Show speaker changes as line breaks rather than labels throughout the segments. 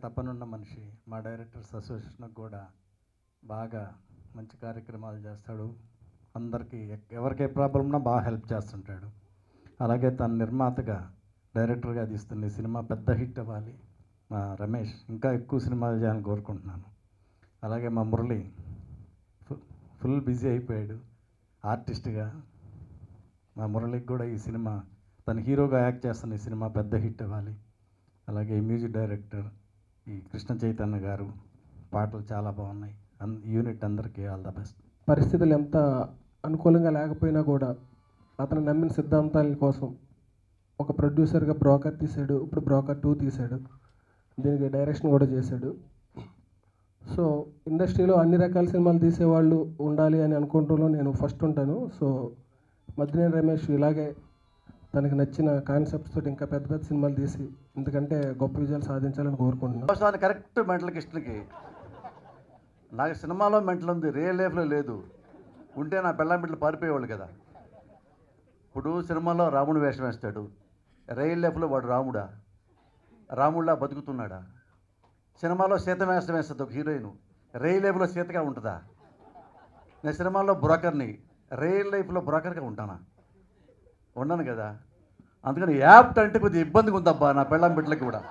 తపనున్న మనిషి మా డైరెక్టర్స్ అసోసియేషన్కి కూడా బాగా మంచి కార్యక్రమాలు చేస్తాడు అందరికీ ఎక్- ఎవరికి ఏ ప్రాబ్లం ఉన్నా బాగా హెల్ప్ చేస్తుంటాడు అలాగే తన నిర్మాతగా డైరెక్టర్గా తీస్తున్న ఈ సినిమా పెద్ద హిట్ అవ్వాలి మా రమేష్ ఇంకా ఎక్కువ సినిమాలు చేయాలని కోరుకుంటున్నాను అలాగే మా మురళి ఫు- ఫుల్ బిజీ అయిపోయాడు ఆర్టిస్ట్గా మా మురళికి కూడా ఈ సినిమా తను హీరోగా యాక్ట్ చేస్తున్న ఈ సినిమా పెద్ద హిట్ అవ్వాలి అలాగే ఈ మ్యూజిక్ డైరెక్టర్ ఈ కృష్ణ చైతన్య గారు పాటలు చాలా బాగున్నాయి అన్ యూనిట్ అందరికీ ఆల్ ద బెస్ట్
పరిస్థితులు ఎంత అనుకూలంగా లేకపోయినా కూడా అతను నమ్మిన సిద్ధాంతాల కోసం ఒక ప్రొడ్యూసర్గా బ్రోకర్ తీశాడు ఇప్పుడు బ్రోకర్ టూ తీశాడు దీనికి డైరెక్షన్ కూడా చేశాడు సో ఇండస్ట్రీలో అన్ని రకాల సినిమాలు తీసేవాళ్ళు ఉండాలి అని అనుకుంటూలో నేను ఫస్ట్ ఉంటాను సో మద్దినేని రమేష్ ఇలాగే తనకి నచ్చిన కాన్సెప్ట్స్ తోటి ఇంకా పెద్ద పెద్ద సినిమాలు తీసి ఎందుకంటే గొప్ప విజయాలు సాధించాలని కోరుకుంటున్నాను
అవసరాన్ని కరెక్ట్ మెంటల్ కిస్ట్కి నాకు సినిమాలో మెంటల్ ఉంది రియల్ లైఫ్లో లేదు ఉంటే నా పెళ్ళం బిడ్డలు పారిపోయేవాళ్ళు కదా ఇప్పుడు సినిమాలో రాముడు వేషం వేస్తాడు రియల్ లైఫ్లో వాడు రాముడా రాముడిలా బతుకుతున్నాడా సినిమాలో సీత వేషం వేస్తుంది ఒక హీరోయిన్ రియల్ లైఫ్లో సీతగా ఉంటుందా నేను సినిమాలో బ్రోకర్ని రియల్ లైఫ్లో బ్రోకర్గా ఉంటానా ఉండను కదా అందుకని యాప్ట్ అంటే కొద్దిగా ఇబ్బందిగా ఉందబ్బా నా పెళ్ళం బిడ్డలకి కూడా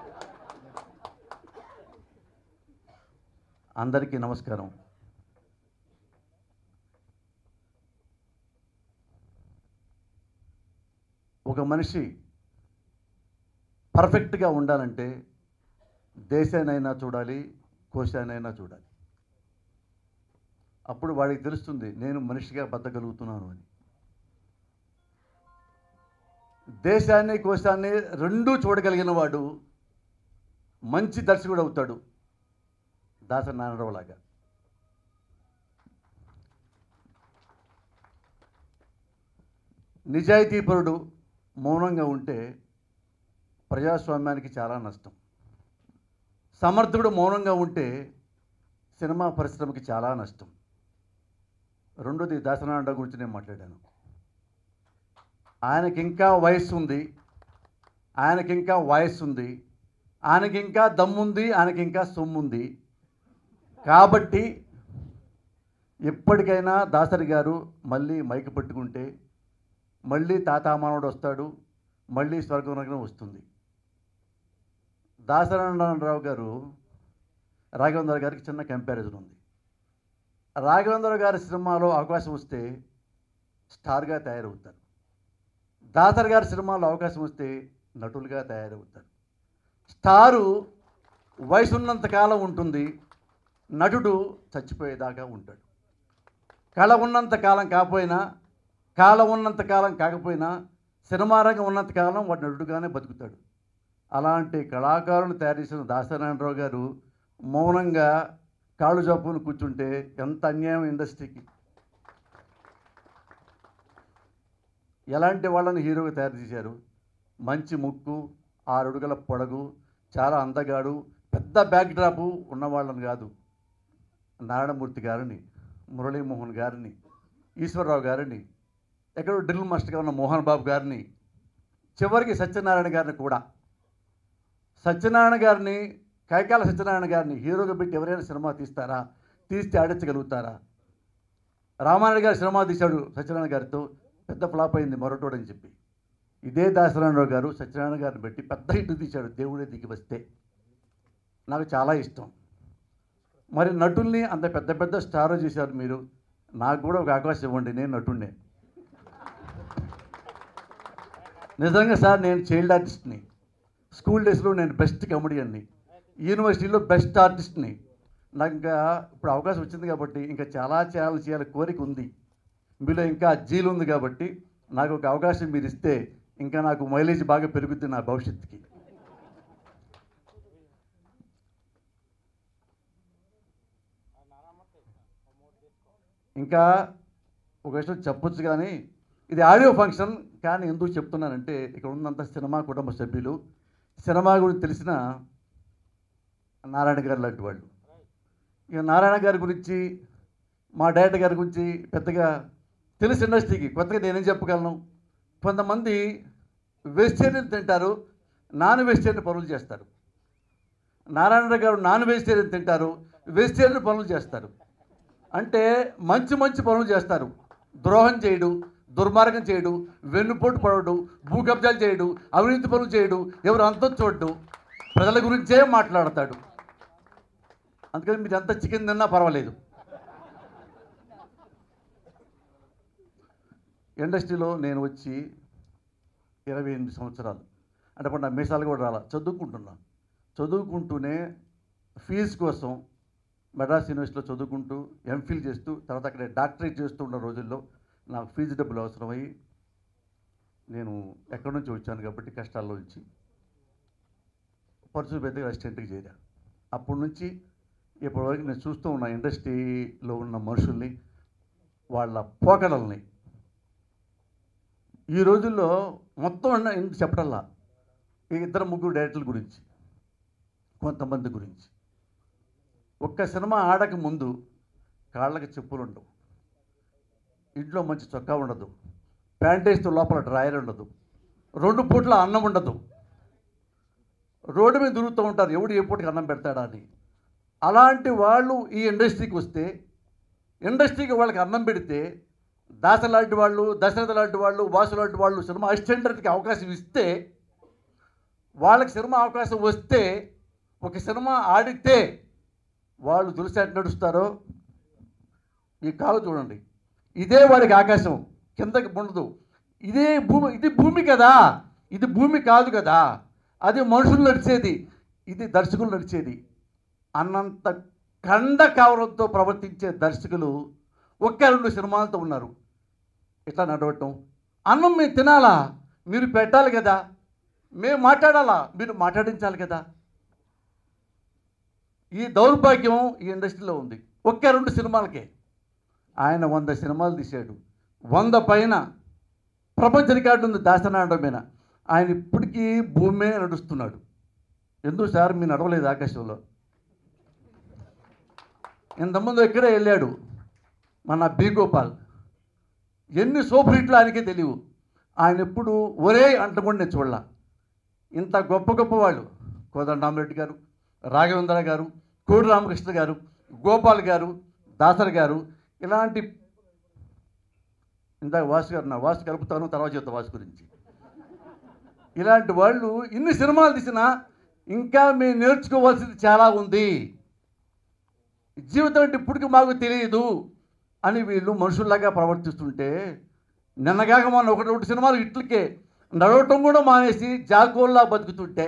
అందరికీ నమస్కారం ఒక మనిషి పర్ఫెక్ట్గా ఉండాలంటే దేశానైనా చూడాలి కోశానైనా చూడాలి అప్పుడు వాడికి తెలుస్తుంది నేను మనిషిగా బతకగలుగుతున్నాను అని దేశాన్ని కోశాన్ని రెండూ చూడగలిగిన వాడు మంచి దర్శకుడు అవుతాడు దాస నారాయణరావులాగా నిజాయితీపరుడు మౌనంగా ఉంటే ప్రజాస్వామ్యానికి చాలా నష్టం సమర్థుడు మౌనంగా ఉంటే సినిమా పరిశ్రమకి చాలా నష్టం రెండోది దాసనారాయణరావు గురించి నేను మాట్లాడాను ఆయనకి ఇంకా వయస్సు ఉంది ఆయనకి ఇంకా వాయిస్ ఉంది ఆయనకి ఇంకా దమ్ముంది ఆయనకి ఇంకా సొమ్ముంది కాబట్టి ఎప్పటికైనా దాసరి గారు మళ్ళీ మైకు పట్టుకుంటే మళ్ళీ తాతామానవుడు వస్తాడు మళ్ళీ స్వర్గనగరం వస్తుంది దాసనారాయణరావు గారు రాఘవేంద్ర గారికి చిన్న కంపారిజన్ ఉంది రాఘవేంద్ర గారి సినిమాలో అవకాశం వస్తే స్టార్గా తయారవుతారు దాసరి గారి సినిమాలో అవకాశం వస్తే నటులుగా తయారవుతారు స్టారు వయసు ఉన్నంత కాలం ఉంటుంది నటుడు చచ్చిపోయేదాకా ఉంటాడు కళ ఉన్నంత కాలం కాకపోయినా కాలం ఉన్నంత కాలం కాకపోయినా సినిమా రంగం ఉన్నంత కాలం వాడు నటుడుగానే బతుకుతాడు అలాంటి కళాకారులు తయారు చేసిన దాసనారాయణరావు గారు మౌనంగా కాళ్ళు జప్పును కూర్చుంటే ఎంత అన్యాయం ఇండస్ట్రీకి ఎలాంటి వాళ్ళని హీరోగా తయారు చేశారు మంచి ముక్కు ఆరు అడుగుల పొడగు చాలా అందగాడు పెద్ద బ్యాక్ డ్రాపు ఉన్నవాళ్ళని కాదు నారాయణమూర్తి గారిని మురళీమోహన్ గారిని ఈశ్వరరావు గారిని ఎక్కడో డ్రిల్ మాస్టర్గా ఉన్న మోహన్ బాబు గారిని చివరికి సత్యనారాయణ గారిని కూడా సత్యనారాయణ గారిని కైకాల సత్యనారాయణ గారిని హీరోగా పెట్టి ఎవరైనా సినిమా తీస్తారా తీస్తే ఆడించగలుగుతారా రామారాయణ గారు సినిమా తీశాడు సత్యనారాయణ గారితో పెద్ద ఫ్లాప్ అయింది మొరటోడని చెప్పి ఇదే దాసనారాయణరావు గారు సత్యనారాయణ గారిని పెట్టి పెద్ద హిట్ తీశాడు దేవుడే దిగి వస్తే నాకు చాలా ఇష్టం మరి నటుల్ని అంత పెద్ద పెద్ద స్టార్ చేశారు మీరు నాకు కూడా ఒక అవకాశం ఇవ్వండి నేను నటుండే నిజంగా సార్ నేను చైల్డ్ ఆర్టిస్ట్ని స్కూల్ డేస్లో నేను బెస్ట్ కమెడియన్ని యూనివర్సిటీలో బెస్ట్ ఆర్టిస్ట్ని నాకు ఇంకా ఇప్పుడు అవకాశం వచ్చింది కాబట్టి ఇంకా చాలా ఛానల్ చేయాలి కోరిక ఉంది మీలో ఇంకా జీలు ఉంది కాబట్టి నాకు ఒక అవకాశం మీరు ఇస్తే ఇంకా నాకు మైలేజ్ బాగా పెరుగుద్ది నా భవిష్యత్తుకి ఇంకా ఒక విషయం చెప్పొచ్చు కానీ ఇది ఆడియో ఫంక్షన్ కానీ ఎందుకు చెప్తున్నానంటే ఇక్కడ ఉన్నంత సినిమా కుటుంబ సభ్యులు సినిమా గురించి తెలిసిన నారాయణ గారు లాంటి వాళ్ళు ఇక నారాయణ గారి గురించి మా డైరెక్టర్ గారి గురించి పెద్దగా తెలుసు ఇండస్ట్రీకి కొత్తగా నేనేం చెప్పగలను కొంతమంది వెజిటేరియన్ తింటారు నాన్ వెజిటేరియన్ పనులు చేస్తారు నారాయణ గారు నాన్ వెజిటేరియన్ తింటారు వెజిటేరియన్ పనులు చేస్తారు అంటే మంచి మంచి పనులు చేస్తారు ద్రోహం చేయడు దుర్మార్గం చేయడు వెన్నుపోటు పడడు భూకబ్జాలు చేయడు అవినీతి పనులు చేయడు ఎవరు అంతం చూడడు ప్రజల గురించే మాట్లాడతాడు అందుకని మీరు ఎంత చికెన్ తిన్నా పర్వాలేదు ఇండస్ట్రీలో నేను వచ్చి ఇరవై ఎనిమిది సంవత్సరాలు అంటే అప్పుడు నా మీసాలు కూడా రాలా చదువుకుంటున్నా చదువుకుంటూనే ఫీజు కోసం మెడ్రాస్ యూనివర్సిటీలో చదువుకుంటూ ఎంఫిల్ చేస్తూ తర్వాత అక్కడ డాక్టరేట్ చేస్తూ ఉన్న రోజుల్లో నాకు ఫీజు డబ్బులు అవసరమయ్యి నేను ఎక్కడి నుంచి వచ్చాను కాబట్టి కష్టాల్లో నుంచి పరుచు పెద్దగా అసిస్టెంట్కి చేరా అప్పటి నుంచి ఇప్పటివరకు నేను చూస్తూ ఉన్న ఇండస్ట్రీలో ఉన్న మనుషుల్ని వాళ్ళ పోకడల్ని ఈ రోజుల్లో మొత్తం అన్న ఇంత చెప్పటల్లా ఈ ఇద్దరు ముగ్గురు డైరెక్టర్ల గురించి కొంతమంది గురించి ఒక్క సినిమా ఆడక ముందు కాళ్ళకి చెప్పులు ఉండవు ఇంట్లో మంచి చొక్కా ఉండదు ప్యాంట్ వేస్తే లోపల డ్రాయర్ ఉండదు రెండు పూట్ల అన్నం ఉండదు రోడ్డు మీద తిరుగుతూ ఉంటారు ఎవడు ఏ పూటకి అన్నం పెడతాడా అని అలాంటి వాళ్ళు ఈ ఇండస్ట్రీకి వస్తే ఇండస్ట్రీకి వాళ్ళకి అన్నం పెడితే దాస లాంటి వాళ్ళు దశరథ లాంటి వాళ్ళు వాసు లాంటి వాళ్ళు సినిమా అసిస్టెంట్కి అవకాశం ఇస్తే వాళ్ళకి సినిమా అవకాశం వస్తే ఒక సినిమా ఆడితే వాళ్ళు తులసాటి నడుస్తారో ఈ కాలు చూడండి ఇదే వాడికి ఆకాశం కిందకి ఉండదు ఇదే భూమి ఇది భూమి కదా ఇది భూమి కాదు కదా అది మనుషులు నడిచేది ఇది దర్శకులు నడిచేది అన్నంత కండ కావడంతో ప్రవర్తించే దర్శకులు ఒక్క రెండు సినిమాలతో ఉన్నారు ఇట్లా నడవటం అన్నం మేము తినాలా మీరు పెట్టాలి కదా మేము మాట్లాడాలా మీరు మాట్లాడించాలి కదా ఈ దౌర్భాగ్యం ఈ ఇండస్ట్రీలో ఉంది ఒక్క రెండు సినిమాలకే ఆయన వంద సినిమాలు తీశాడు వంద పైన ప్రపంచ రికార్డు ఉంది దాసనాడడం మీద ఆయన ఇప్పటికీ భూమి మీద నడుస్తున్నాడు ఎందుకు సార్ మీరు నడవలేదు ఆకాశంలో ఇంతకుముందు ఇక్కడే వెళ్ళాడు మన బి గోపాల్ ఎన్ని సూపర్ హిట్లు ఆయనకే తెలియవు ఆయన ఎప్పుడు ఒరే అంటకుండా నేను చూడలా ఇంత గొప్ప గొప్ప వాళ్ళు కోదండరామరెడ్డి గారు రాఘవేంద్ర గారు కోడి రామకృష్ణ గారు గోపాల్ గారు దాసర్ గారు ఇలాంటి ఇందాక వాసు గారు నా వాసు కలుపుతాను తర్వాత చెప్తా వాసు గురించి ఇలాంటి వాళ్ళు ఇన్ని సినిమాలు తీసినా ఇంకా మేము నేర్చుకోవాల్సింది చాలా ఉంది జీవితం అంటే ఇప్పటికి మాకు తెలియదు అని వీళ్ళు మనుషుల్లాగా ప్రవర్తిస్తుంటే నిన్నగాక మొన్న ఒకటి ఒకటి సినిమాలు ఇట్లకే నడవటం కూడా మానేసి జాగోల్లా బతుకుతుంటే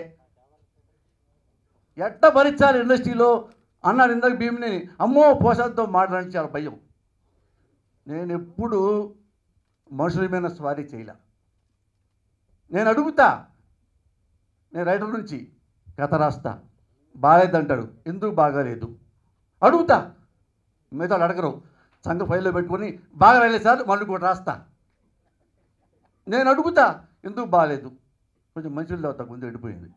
ఎట్ట భరించాలి ఇండస్ట్రీలో అన్నాడు ఇందాక భీమిని అమ్మో పోషాలతో మాట్లాడి చాలా భయం నేను ఎప్పుడు మనుషుల మీద స్వారీ చేయలే నేను అడుగుతా నేను రైటర్ నుంచి కథ రాస్తా బాగాలేదంటాడు ఎందుకు బాగాలేదు అడుగుతా మిగతా వాళ్ళు అడగరు సంఘ ఫైల్లో పెట్టుకొని బాగా రాయలేదు సార్ మళ్ళీ కూడా రాస్తా నేను అడుగుతా ఎందుకు బాగాలేదు కొంచెం మంచిలు తర్వాత ముందు వెళ్ళిపోయింది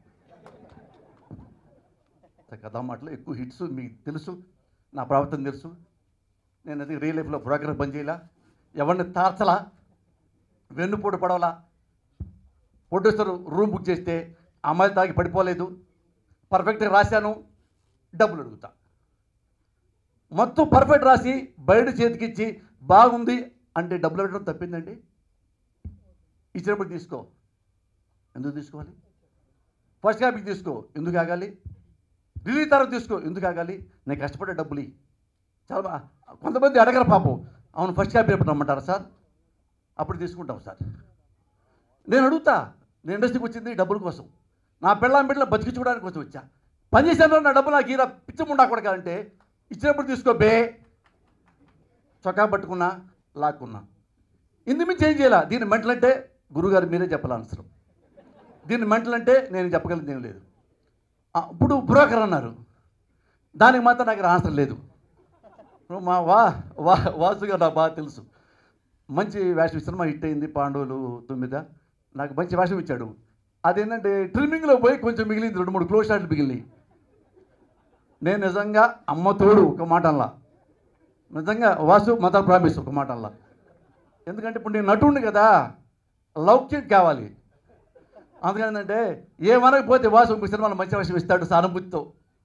కథా మాటలు ఎక్కువ హిట్స్ మీకు తెలుసు నా ప్రవర్తన తెలుసు నేను అది రియల్ లైఫ్లో బ్రోకర్ పని చేయలా ఎవరిని తార్చలా వెన్నుపోటు పడవలా ప్రొడ్యూసర్ రూమ్ బుక్ చేస్తే అమ్మాయి తాగి పడిపోలేదు పర్ఫెక్ట్గా రాశాను డబ్బులు అడుగుతా మొత్తం పర్ఫెక్ట్ రాసి బయట చేతికిచ్చి బాగుంది అంటే డబ్బులు అడగడం తప్పిందండి ఇచ్చినప్పుడు తీసుకో ఎందుకు తీసుకోవాలి ఫస్ట్ కాపీ తీసుకో ఎందుకు ఆగాలి రిలీజ్ తర్వాత తీసుకో ఎందుకు ఆగాలి నేను కష్టపడే డబ్బులు ఇయ్యి. చాలా బా- కొంతమంది అడగరు పాపం అవును ఫస్ట్ కాపీ ఎప్పుడు రమ్మంటారా సార్ అప్పుడు తీసుకుంటాం సార్ నేను అడుగుతా నేను ఇండస్ట్రీకి వచ్చింది డబ్బుల కోసం నా పిల్లం బిడ్డలు బతికించుకోవడానికి కోసం వచ్చా పని చేశాను నా డబ్బు నాకు ఈరా పిచ్చముండా కూడా అంటే ఇచ్చినప్పుడు తీసుకో బే చొక్కా పట్టుకున్నా లాక్కున్నా ఇందు మించి ఏం చేయాల దీన్ని మెంటల్ అంటే గురుగారు మీరే చెప్పాలి ఆన్సర్ దీన్ని మెంటల్ అంటే నేను చెప్పగలిగింది ఏం లేదు ఆ, ఇప్పుడు బ్రోకర్ అన్నారు దానికి మాత్రం నాకు ఆన్సర్ లేదు ఇప్పుడు మా వా వా వాసుగా నాకు బాగా తెలుసు మంచి వేషం సినిమా హిట్ అయింది పాండవులు తొమ్మిద నాకు మంచి వేషం ఇచ్చాడు అదేంటంటే ట్రిమ్మింగ్లో పోయి కొంచెం మిగిలింది రెండు మూడు క్లోజ్ షాట్లు మిగిలినాయి నేను నిజంగా అమ్మ తోడు ఒక మాట అనలా నిజంగా వాసు మత ప్రామిస్ ఒక మాట అనలా ఎందుకంటే ఇప్పుడు నేను నటుండి కదా లౌక్యం కావాలి అందుకని ఏంటంటే ఏమనకపోతే వాసు ఇంకో సినిమాలో మంచి వేషం ఇస్తాడు సానుభూతితో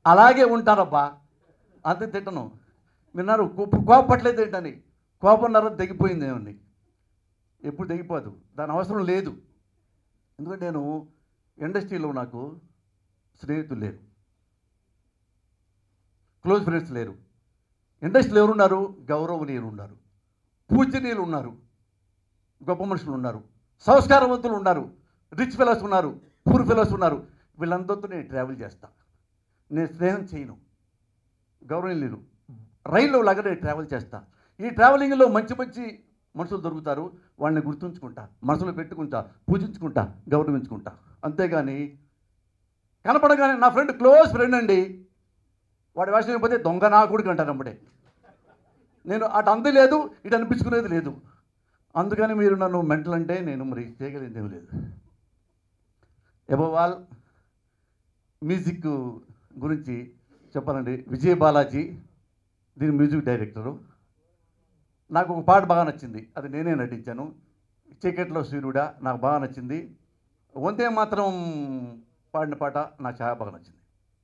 అలాగే ఉంటారబ్బా అంతే తిట్టను విన్నారు కో- కోపట్లేదు ఏంటని కోపం నరం తెగిపోయింది ఏమని ఎప్పుడు తెగిపోదు దాని అవసరం లేదు ఎందుకంటే నేను ఇండస్ట్రీలో నాకు స్నేహితులు లేరు క్లోజ్ ఫ్రెండ్స్ లేరు ఇండస్ట్రీలో ఎవరున్నారు గౌరవనీయులు ఉన్నారు పూజనీయులు ఉన్నారు గొప్ప మనుషులు ఉన్నారు సంస్కారవంతులు ఉన్నారు రిచ్ ఫెలోస్ ఉన్నారు పూర్ ఫెలోస్ ఉన్నారు వీళ్ళందరితో నేను ట్రావెల్ చేస్తా నేను స్నేహం చేయను గౌరవనీయులు రైల్లో లాగా నేను ట్రావెల్ చేస్తా ఈ ట్రావెలింగ్లో మంచి మంచి మనుషులు దొరుకుతారు వాళ్ళని గుర్తుంచుకుంటా మనసులో పెట్టుకుంటా పూజించుకుంటా గౌరవించుకుంటా అంతేగాని కనపడగానే నా ఫ్రెండ్ క్లోజ్ ఫ్రెండ్ అండి వాడి వేషం పోతే దొంగ నా కొడుకు అంటాను అప్పుడే నేను అటు అంది లేదు ఇటు అనిపించుకునేది లేదు అందుకని మీరు నన్ను మెంటల్ అంటే నేను మరి చేయగలిగింది ఏమీ లేదు ఎబోవాల్ మ్యూజిక్ గురించి చెప్పాలండి విజయ్ బాలాజీ దీని మ్యూజిక్ డైరెక్టరు నాకు ఒక పాట బాగా నచ్చింది అది నేనే నటించాను చీకట్లో సూర్యుడా నాకు బాగా నచ్చింది వందే మాత్రం పాడిన పాట నాకు చాలా బాగా నచ్చింది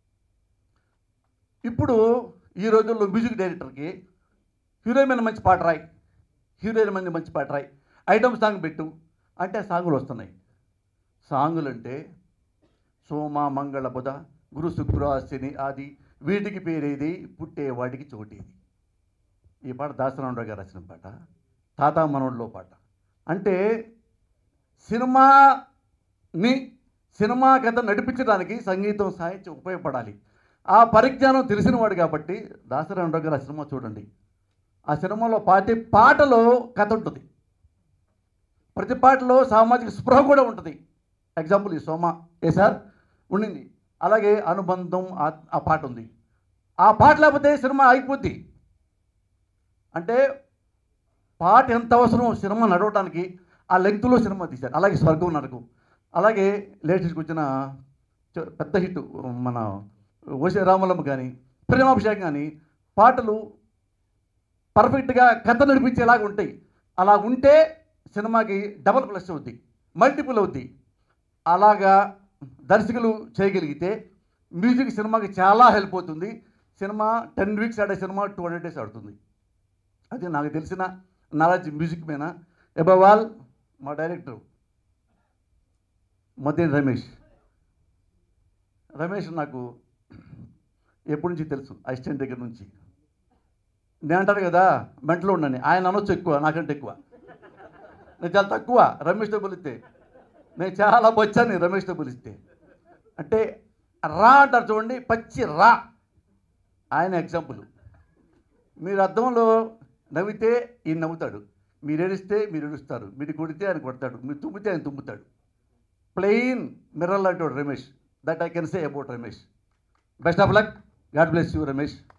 ఇప్పుడు ఈ రోజుల్లో మ్యూజిక్ డైరెక్టర్కి హీరోయిన్ మీద మంచి పాట రాయి హీరోయిన్ మీద మంచి పాట రాయి ఐటమ్ సాంగ్ పెట్టు అంటే సాంగులు వస్తున్నాయి సాంగులు అంటే సోమ మంగళ బుధ గురు శుక్ర శని ఆది వీటికి పేరేది పుట్టే వాటికి చోటేది ఈ పాట దాసరామరావు గారు రాసిన పాట తాత మనోడిలో పాట అంటే సినిమాని సినిమా కథ నడిపించడానికి సంగీతం సాహిత్యం ఉపయోగపడాలి ఆ పరిజ్ఞానం తెలిసినవాడు కాబట్టి దాసరామరావు గారు ఆ సినిమా చూడండి ఆ సినిమాలో పాటి పాటలో కథ ఉంటుంది ప్రతి పాటలో సామాజిక స్పృహ కూడా ఉంటుంది ఎగ్జాంపుల్ ఈ సోమ ఏ సార్ ఉండింది అలాగే అనుబంధం ఆ- ఆ పాట ఉంది ఆ పాట లేకపోతే సినిమా అయిపోద్ది అంటే పాట ఎంత అవసరం సినిమా నడవడానికి ఆ లెంగ్త్లో సినిమా తీశారు అలాగే స్వర్గం నరకం అలాగే లేటెస్ట్కి వచ్చిన చ- పెద్ద హిట్ మన ఓసే రామలమ్మ కానీ ప్రేమాభిషేకం కానీ పాటలు పర్ఫెక్ట్గా కథ నడిపించేలాగా ఉంటాయి అలా ఉంటే సినిమాకి డబల్ ప్లస్ అవుద్ది మల్టిపుల్ అవుద్ది అలాగా దర్శకులు చేయగలిగితే మ్యూజిక్ సినిమాకి చాలా హెల్ప్ అవుతుంది సినిమా టెన్ వీక్స్ ఆడే సినిమా టూ హండ్రెడ్ డేస్ ఆడుతుంది అది నాకు తెలిసిన నాలెడ్జ్ మ్యూజిక్ మీద అబవ్ ఆల్ మా డైరెక్టర్ మధ్య రమేష్ రమేష్ నాకు ఎప్పటి నుంచి తెలుసు అసిస్టెంట్ దగ్గర నుంచి నేను అంటారు కదా మెంటలో ఉండని ఆయన అనొచ్చు ఎక్కువ నాకంటే ఎక్కువ నేను చాలా తక్కువ రమేష్తో పోలిస్తే నేను చాలా బొచ్చాను రమేష్తో పోలిస్తే అంటే రా అంటారు చూడండి పచ్చి రా ఆయన ఎగ్జాంపుల్ మీరు అర్థంలో నవ్వితే ఈయన నవ్వుతాడు మీరు ఏడిస్తే మీరు ఏడుస్తారు మీరు కొడితే ఆయన కొడతాడు మీరు తుమ్మితే ఆయన తుమ్ముతాడు ప్లెయిన్ మిర్రర్ లాంటి వాడు Ramesh that I can say about Ramesh best of luck God bless you Ramesh